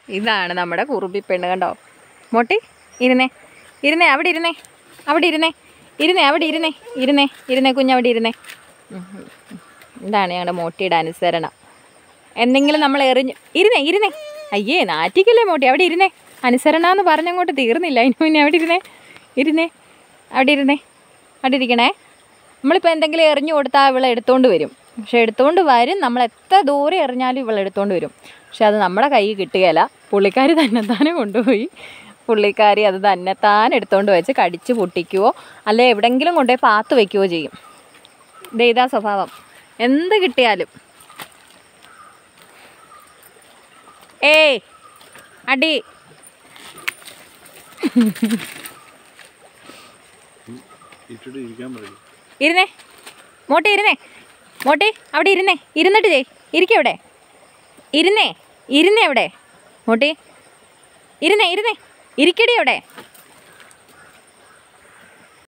ഇതാണ് നമ്മുടെ കുറുമ്പി പെണ്ണ് കണ്ടോ മോട്ടി ഇരുന്നേ ഇരുന്നേ അവിടെ ഇരുന്നേ അവിടെ ഇരുന്നേ ഇരുന്നേ അവിടെ ഇരുന്നേ ഇരുന്നേ ഇരുന്നേ കുഞ്ഞവിടെ ഇരുന്നേ ഉം, ഉം, ഉം. ഇതാണ് ഞങ്ങളുടെ മോട്ടിയുടെ അനുസരണം എന്തെങ്കിലും നമ്മൾ എറിഞ്ഞ് ഇരുന്നേ ഇരുന്നേ അയ്യേ നാറ്റിക്കല്ലേ മോട്ടി അവിടെ ഇരുന്നേ അനുസരണ എന്ന് പറഞ്ഞങ്ങോട്ട് തീർന്നില്ല അതിന് മുന്നേ അവിടെ ഇരുന്നേ ഇരുന്നേ അവിടെ ഇരുന്നേ അവിടെ ഇരിക്കണേ നമ്മളിപ്പോൾ എന്തെങ്കിലും എറിഞ്ഞു കൊടുത്താൽ ഇവളെ എടുത്തോണ്ട് വരും പക്ഷെ എടുത്തോണ്ട് വരും നമ്മൾ എത്ര ദൂരെ എറിഞ്ഞാലും ഇവളെ എടുത്തോണ്ട് വരും പക്ഷെ അത് നമ്മുടെ കയ്യിൽ കിട്ടുകയില്ല പുള്ളിക്കാരി തന്നെത്താനെ കൊണ്ടുപോയി പുള്ളിക്കാരി അത് തന്നെത്താൻ എടുത്തോണ്ട് വെച്ച് കടിച്ച് പൊട്ടിക്കുവോ അല്ലെ എവിടെങ്കിലും കൊണ്ടുപോയി പാത്ത് വെക്കുകയോ ചെയ്യും ദേ ഇതാ സ്വഭാവം എന്ത് കിട്ടിയാലും ഏയ് അടി ഇട്ടിട്ട് ഇരിക്കാൻ പറയും ഇരുന്നേ മോട്ടി ഇരുന്നേ മോട്ടി അവിടെ ഇരുന്നേ ഇരുന്നിട്ട് ചെയ് ഇരിക്കേ അവിടെ ഇരുന്നേ ഇരുന്നേ അവിടെ മോട്ടി ഇരുന്നേ ഇരുന്നേ ഇരിക്കടി അവിടെ